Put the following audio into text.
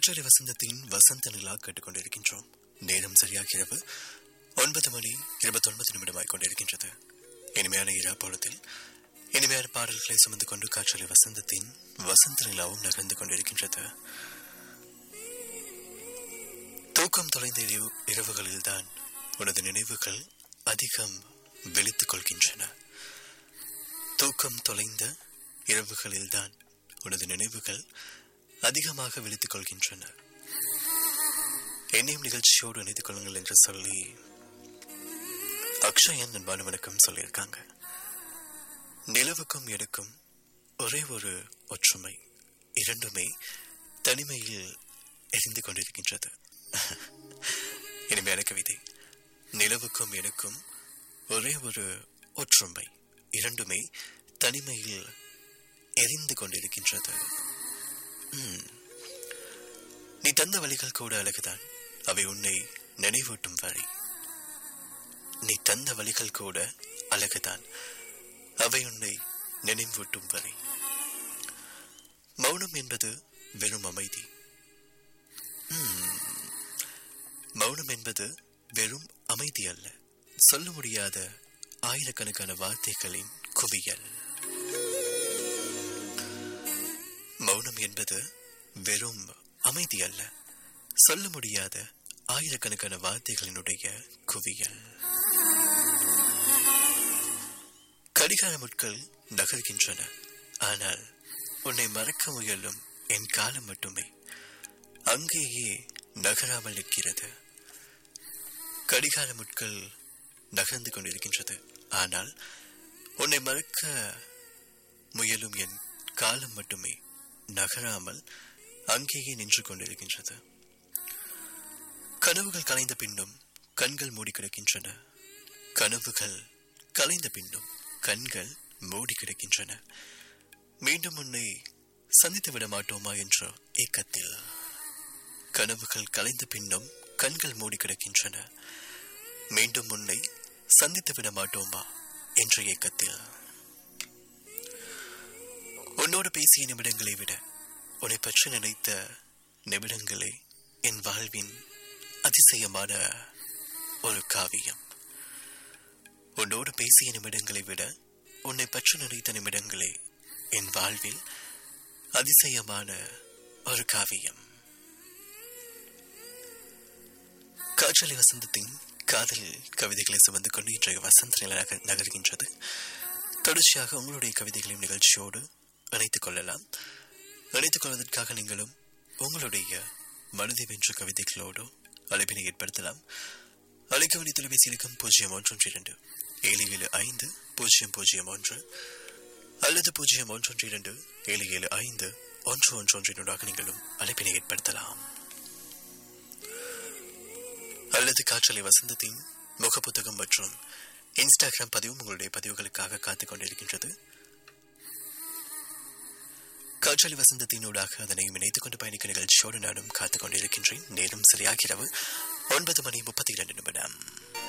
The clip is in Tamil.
காற்றலை வசந்தத்தின் வசந்த நிலா கேட்டுக்கொண்டிருக்கின்றோம் நேரம் சரியாக இரவு ஒன்பது மணி இருபத்தொன்பது நிமிடமாய் கொண்டிருக்கின்றது இனிமையான இரா பொழுதில் இனிமையான பாடல்களை சுமந்து கொண்டு காற்றலை வசந்தத்தின் வசந்த நிலாவும் நகர்ந்து கொண்டிருக்கின்றது தூக்கம் தொலைந்த இரவு இரவுகளில்தான் உனது நினைவுகள் அதிகம் விழித்துக் கொள்கின்றன தூக்கம் தொலைந்த இரவுகளில்தான் உனது நினைவுகள் அதிகமாக விழித்துக் கொள்கின்றன என்னையும் நிகழ்ச்சியோடு இணைத்துக் கொள்ளுங்கள் என்று சொல்லி அக்ஷயன் அன்பான வணக்கம் சொல்லியிருக்காங்க நிலவுக்கும் எடுக்கும் ஒரே ஒரு ஒற்றுமை இரண்டுமே தனிமையில் எரிந்து கொண்டிருக்கின்றது இனிமையான கவிதை நிலவுக்கும் எனக்கும் ஒரே ஒரு ஒற்றுமை இரண்டுமே தனிமையில் எரிந்து கொண்டிருக்கின்றது ம். நீ தந்த வழிகள் கூட அழகுதான் அவை உன்னை நினைவூட்டும் வழி நீ தந்த வழிகள் கூட அழகுதான் அவை உன்னை நினைவூட்டும் வரை மௌனம் என்பது வெறும் அமைதி ம். மௌனம் என்பது வெறும் அமைதி அல்ல சொல்ல முடியாத ஆயிரக்கணக்கான வார்த்தைகளின் குவியல் மௌனம் என்பது வெறும் அமைதி அல்ல சொல்ல முடியாத ஆயிரக்கணக்கான வார்த்தைகளினுடைய குவியல் கடிகார முட்கள் நகர்கின்றன ஆனால் உன்னை மறக்க முயலும் என் காலம் மட்டுமே அங்கேயே நகராமல் நிற்கிறது கடிகார முட்கள் நகர்ந்து கொண்டிருக்கின்றது ஆனால் உன்னை மறக்க முயலும் என் காலம் மட்டுமே நகராமல் அங்கேயே நின்று கொண்டிருக்கின்றது கனவுகள் கலைந்த பின்னும் கண்கள் மூடி கிடக்கின்றன கனவுகள் கலைந்த பின்னும் கண்கள் மூடி கிடக்கின்றன மீண்டும் உன்னை சந்தித்து விட மாட்டோமா என்ற ஏக்கத்தில் கனவுகள் கலைந்த பின்னும் கண்கள் மூடி கிடக்கின்றன மீண்டும் உன்னை சந்தித்து விட மாட்டோமா என்ற ஏக்கத்தில் உன்னோடு பேசிய நிமிடங்களை விட உன்னை பற்றி நினைத்த நிமிடங்களே என் வாழ்வின் அதிசயமான ஒரு காவியம் உன்னோடு பேசிய நிமிடங்களை விட உன்னை பற்றி நினைத்த நிமிடங்களே என் வாழ்வில் அதிசயமான ஒரு காவியம் காற்றலை வசந்தத்தின் காதல் கவிதைகளை சுமந்து கொண்டு இன்றைய வசந்த நிலை நகர் நகர்கின்றது தொடர்ச்சியாக உங்களுடைய கவிதைகளையும் நிகழ்ச்சியோடு இணைத்துக் கொள்ளலாம் இணைத்துக் கொள்வதற்காக நீங்களும் உங்களுடைய மனதை வென்ற கவிதைகளோடு அழைப்பினை ஏற்படுத்தலாம் அழைக்க வேண்டிய தொலைபேசி இலக்கம் பூஜ்ஜியம் ஒன்று இரண்டு ஏழு ஏழு ஐந்து பூஜ்ஜியம் பூஜ்ஜியம் ஒன்று அல்லது பூஜ்ஜியம் ஒன்று இரண்டு ஏழு ஏழு ஐந்து ஒன்று ஒன்று ஒன்றினூடாக நீங்களும் அழைப்பினை ஏற்படுத்தலாம் அல்லது காற்றலை வசந்தத்தின் முகப்புத்தகம் மற்றும் இன்ஸ்டாகிராம் பதிவும் உங்களுடைய பதிவுகளுக்காக காத்துக் கொண்டிருக்கின்றது காற்றலை வசந்தத்தினூடாக அதனையும் இணைத்துக் கொண்டு பயணிக்க நிகழ்ச்சியோடு நானும் காத்துக் கொண்டிருக்கின்றேன் நேரம் சரியாகிறது ஒன்பது மணி முப்பத்தி இரண்டு நிமிடம்